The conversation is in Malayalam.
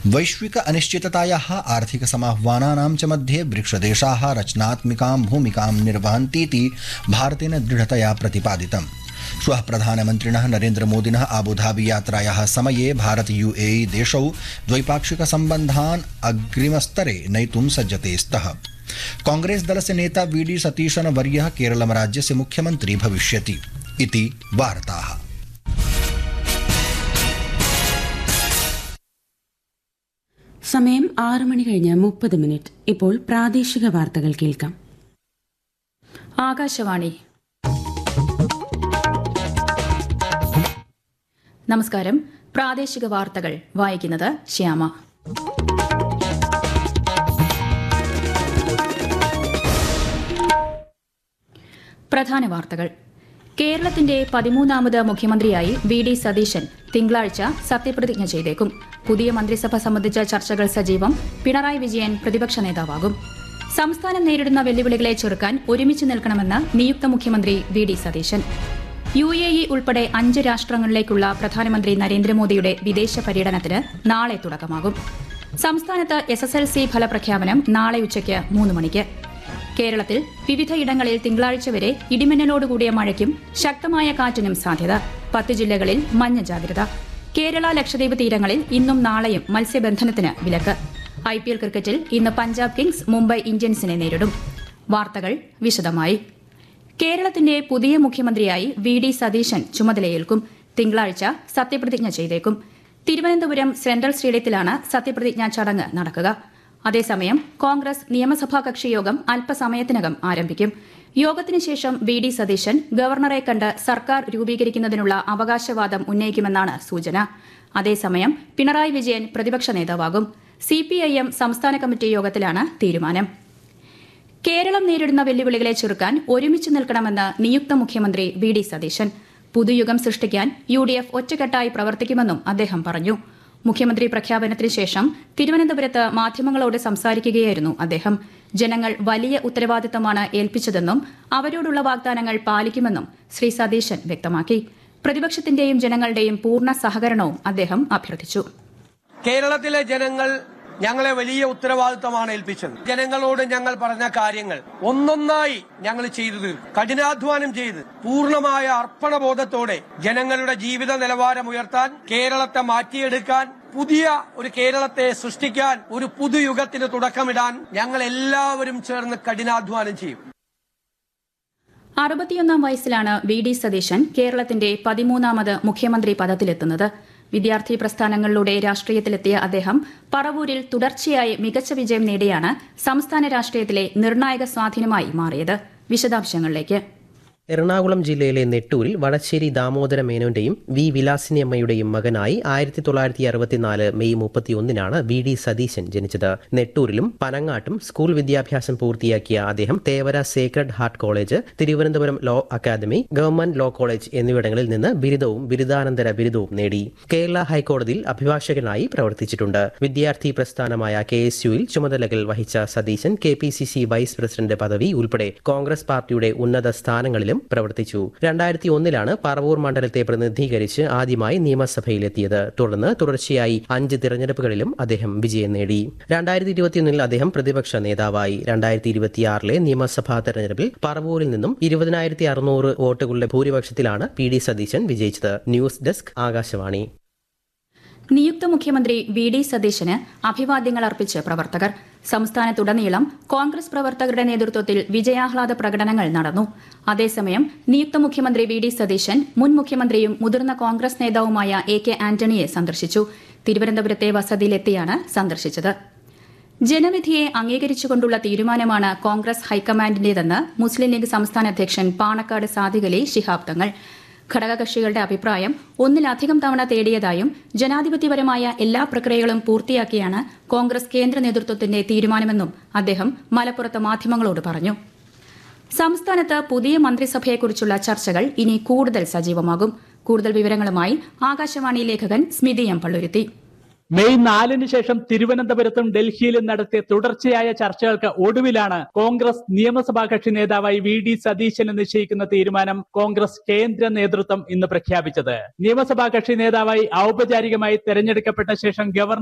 वैश्विक अनिश्चिततायाः आर्थिकसमाह्वानानां च मध्ये ब्रिक्सदेशाः रचनात्मिकां भूमिकां निर्वहन्तीति भारतेन दृढतया प्रतिपादितम् श्वः प्रधानमन्त्रिणः नरेन्द्रमोदिनः आबुधाबी यात्रायाः समये भारत यूएई देशौ द्वैपाक्षिकसम्बन्धान् अग्रिमस्तरे नयितुं सज्जते स्तः कांग्रेस दलस्य नेता वीडी सतीशन वर्यः केरलं राज्यस्य मुख्यमन्त्री भविष्यति इति वार्ताः സമയം ആറ് മണി കഴിഞ്ഞ് മുപ്പത് മിനിറ്റ് ഇപ്പോൾ പ്രാദേശിക വാർത്തകൾ കേൾക്കാം ആകാശവാണി നമസ്കാരം പ്രാദേശിക വാർത്തകൾ വായിക്കുന്നത് ശ്യാമ പ്രധാന വാർത്തകൾ കേരളത്തിന്റെ പതിമൂന്നാമത് മുഖ്യമന്ത്രിയായി വി ഡി സതീശൻ തിങ്കളാഴ്ച സത്യപ്രതിജ്ഞ ചെയ്തേക്കും പുതിയ മന്ത്രിസഭ സംബന്ധിച്ച ചർച്ചകൾ സജീവം പിണറായി വിജയൻ പ്രതിപക്ഷ നേതാവാകും സംസ്ഥാനം നേരിടുന്ന വെല്ലുവിളികളെ ചെറുക്കാൻ ഒരുമിച്ച് നിൽക്കണമെന്ന് നിയുക്ത മുഖ്യമന്ത്രി V D Satheesan U A E ഉൾപ്പെടെ അഞ്ച് രാഷ്ട്രങ്ങളിലേക്കുള്ള പ്രധാനമന്ത്രി നരേന്ദ്രമോദിയുടെ വിദേശ പര്യടനത്തിന് നാളെ തുടക്കമാകും സംസ്ഥാനത്ത് എസ് എസ് എൽ സി ഫലപ്രഖ്യാപനം നാളെ ഉച്ചയ്ക്ക് മൂന്ന് മണിക്ക് കേരളത്തിൽ വിവിധയിടങ്ങളിൽ തിങ്കളാഴ്ച വരെ ഇടിമിന്നലോടുകൂടിയ മഴയ്ക്കും ശക്തമായ കാറ്റിനും സാധ്യത പത്ത് ജില്ലകളിൽ മഞ്ഞ ജാഗ്രത കേരള ലക്ഷദ്വീപ് തീരങ്ങളിൽ ഇന്നും നാളെയും മത്സ്യബന്ധനത്തിന് വിലക്ക് ഐ പി എൽ ക്രിക്കറ്റിൽ ഇന്ന് പഞ്ചാബ് കിങ്സ് മുംബൈ ഇന്ത്യൻസിനെ നേരിടും വാർത്തകൾ വിശദമായി കേരളത്തിന്റെ പുതിയ മുഖ്യമന്ത്രിയായി വി ഡി സതീശൻ ചുമതലയേൽക്കും തിങ്കളാഴ്ച സത്യപ്രതിജ്ഞ ചെയ്തേക്കും തിരുവനന്തപുരം സെൻട്രൽ സ്റ്റേഡിയത്തിലാണ് സത്യപ്രതിജ്ഞാ ചടങ്ങ് നടക്കുക അതേസമയം കോൺഗ്രസ് നിയമസഭാ കക്ഷി യോഗം അല്പസമയത്തിനകം ആരംഭിക്കും യോഗത്തിന് ശേഷം വി ഡി സതീശൻ ഗവർണറെ കണ്ട് സർക്കാർ രൂപീകരിക്കുന്നതിനുള്ള അവകാശവാദം ഉന്നയിക്കുമെന്നാണ് സൂചന അതേസമയം പിണറായി വിജയൻ പ്രതിപക്ഷ നേതാവാകും സിപിഐഎം സംസ്ഥാന കമ്മിറ്റി യോഗത്തിലാണ് തീരുമാനം കേരളം നേരിടുന്ന വെല്ലുവിളികളെ ചെറുക്കാൻ ഒരുമിച്ച് നിൽക്കണമെന്ന് നിയുക്ത മുഖ്യമന്ത്രി വി ഡി സതീശൻ പുതുയുഗം സൃഷ്ടിക്കാൻ യു ഡി എഫ് ഒറ്റക്കെട്ടായി പ്രവർത്തിക്കുമെന്നും അദ്ദേഹം പറഞ്ഞു മുഖ്യമന്ത്രി പ്രഖ്യാപനത്തിന് ശേഷം തിരുവനന്തപുരത്ത് മാധ്യമങ്ങളോട് സംസാരിക്കുകയായിരുന്നു അദ്ദേഹം ജനങ്ങൾ വലിയ ഉത്തരവാദിത്തമാണ് ഏൽപ്പിച്ചതെന്നും അവരോടുള്ള വാഗ്ദാനങ്ങൾ പാലിക്കുമെന്നും ശ്രീ സതീശൻ വ്യക്തമാക്കി പ്രതിപക്ഷത്തിന്റെയും ജനങ്ങളുടെയും പൂർണ്ണ സഹകരണവും അദ്ദേഹം അഭ്യർത്ഥിച്ചു കേരളത്തിലെ ജനങ്ങൾ ഞങ്ങളെ വലിയ ഉത്തരവാദിത്തമാണ് ഏൽപ്പിച്ചത് ജനങ്ങളോട് ഞങ്ങൾ പറഞ്ഞ കാര്യങ്ങൾ ഒന്നൊന്നായി ഞങ്ങൾ ചെയ്തു തീർക്കും കഠിനാധ്വാനം ചെയ്ത് പൂർണ്ണമായ അർപ്പണബോധത്തോടെ ജനങ്ങളുടെ ജീവിത നിലവാരം ഉയർത്താൻ കേരളത്തെ മാറ്റിയെടുക്കാൻ പുതിയ ഒരു കേരളത്തെ സൃഷ്ടിക്കാൻ ഒരു പുതുയുഗത്തിന് തുടക്കമിടാൻ ഞങ്ങൾ എല്ലാവരും ചേർന്ന് കഠിനാധ്വാനം ചെയ്യും അറുപത്തിയൊന്നാം വയസ്സിലാണ് വി ഡി സതീശൻ കേരളത്തിന്റെ പതിമൂന്നാമത് മുഖ്യമന്ത്രി പദത്തിലെത്തുന്നത് വിദ്യാർത്ഥി പ്രസ്ഥാനങ്ങളിലൂടെ രാഷ്ട്രീയത്തിലെത്തിയ അദ്ദേഹം പറവൂരിൽ തുടർച്ചയായി മികച്ച വിജയം നേടിയാണ് സംസ്ഥാന രാഷ്ട്രീയത്തിലെ നിർണായക സ്വാധീനമായി മാറിയത് വിശദാംശങ്ങളിലേക്ക് എറണാകുളം ജില്ലയിലെ നെട്ടൂരിൽ വടശ്ശേരി ദാമോദര മേനോന്റെയും വി വിലാസിനി അമ്മയുടെയും മകനായി ആയിരത്തി തൊള്ളായിരത്തി അറുപത്തിനാല് മെയ് മുപ്പത്തിയൊന്നിനാണ് വി ഡി സതീശൻ ജനിച്ചത് നെട്ടൂരിലും പനങ്ങാട്ടും സ്കൂൾ വിദ്യാഭ്യാസം പൂർത്തിയാക്കിയ അദ്ദേഹം Thevara Sacred Heart College Thiruvananthapuram law academy government law college എന്നിവിടങ്ങളിൽ നിന്ന് ബിരുദവും ബിരുദാനന്തര ബിരുദവും നേടി കേരള ഹൈക്കോടതിയിൽ അഭിഭാഷകനായി പ്രവർത്തിച്ചിട്ടുണ്ട് വിദ്യാർത്ഥി പ്രസ്ഥാനമായ കെ എസ് യുയിൽ ചുമതലകൾ വഹിച്ച Satheesan K P C C vice president പദവി ഉൾപ്പെടെ കോൺഗ്രസ് പാർട്ടിയുടെ ഉന്നത സ്ഥാനങ്ങളിലും പ്രവർത്തിച്ചു രണ്ടായിരത്തി ഒന്നിലാണ് പറവൂർ മണ്ഡലത്തെ പ്രതിനിധീകരിച്ച് ആദ്യമായി നിയമസഭയിലെത്തിയത് തുടർന്ന് തുടർച്ചയായി അഞ്ച് തിരഞ്ഞെടുപ്പുകളിലും അദ്ദേഹം വിജയം നേടി രണ്ടായിരത്തി ഇരുപത്തിയൊന്നിൽ അദ്ദേഹം പ്രതിപക്ഷ നേതാവായി രണ്ടായിരത്തി ഇരുപത്തിയാറിലെ നിയമസഭാ തെരഞ്ഞെടുപ്പിൽ പറവൂരിൽ നിന്നും ഇരുപതിനായിരത്തി അറുന്നൂറ് വോട്ടുകളുടെ ഭൂരിപക്ഷത്തിലാണ് പി ഡി സതീശൻ വിജയിച്ചത് ന്യൂസ് ഡെസ്ക് ആകാശവാണി നിയുക്ത മുഖ്യമന്ത്രി വി ഡി സതീശന് അഭിവാദ്യങ്ങൾ അർപ്പിച്ച് പ്രവർത്തകർ സംസ്ഥാനത്തുടനീളം കോൺഗ്രസ് പ്രവർത്തകരുടെ നേതൃത്വത്തിൽ വിജയാഹ്ലാദ പ്രകടനങ്ങൾ നടന്നു അതേസമയം നിയുക്ത മുഖ്യമന്ത്രി വി ഡി സതീശൻ മുൻ മുഖ്യമന്ത്രിയും മുതിർന്ന കോൺഗ്രസ് നേതാവുമായ എ കെ ആന്റണിയെ സന്ദർശിച്ചു തിരുവനന്തപുരത്തെ വസതിയിലെത്തിയാണ് സന്ദർശിച്ചത് ജനവിധിയെ അംഗീകരിച്ചുകൊണ്ടുള്ള തീരുമാനമാണ് കോൺഗ്രസ് ഹൈക്കമാൻഡിന്റേതെന്ന് മുസ്ലിം ലീഗ് സംസ്ഥാന അധ്യക്ഷൻ പാണക്കാട് സാദിഖലി ശിഹാബ് തങ്ങൾ ഘടകകക്ഷികളുടെ അഭിപ്രായം ഒന്നിലധികം തവണ തേടിയതായും ജനാധിപത്യപരമായ എല്ലാ പ്രക്രിയകളും പൂർത്തിയാക്കിയാണ് കോൺഗ്രസ് കേന്ദ്ര നേതൃത്വത്തിന്റെ തീരുമാനമെന്നും അദ്ദേഹം മലപ്പുറത്ത് മാധ്യമങ്ങളോട് പറഞ്ഞു സംസ്ഥാനത്ത് പുതിയ മന്ത്രിസഭയെക്കുറിച്ചുള്ള ചർച്ചകൾ ഇനി കൂടുതൽ സജീവമാകും കൂടുതൽ വിവരങ്ങളുമായി ആകാശവാണി ലേഖകൻ സ്മിതി എം പള്ളുരുത്തി മെയ് നാലിന് ശേഷം തിരുവനന്തപുരത്തും ഡൽഹിയിലും നടത്തിയ തുടർച്ചയായ ചർച്ചകൾക്ക് ഒടുവിലാണ് കോൺഗ്രസ് നിയമസഭാ കക്ഷി നേതാവായി വി ഡി സതീശന് നിശ്ചയിക്കുന്ന തീരുമാനം കോൺഗ്രസ് കേന്ദ്ര നേതൃത്വം ഇന്ന് പ്രഖ്യാപിച്ചത് നിയമസഭാ കക്ഷി നേതാവായി ഔപചാരികമായി തെരഞ്ഞെടുക്കപ്പെട്ട ശേഷം ഗവർണർ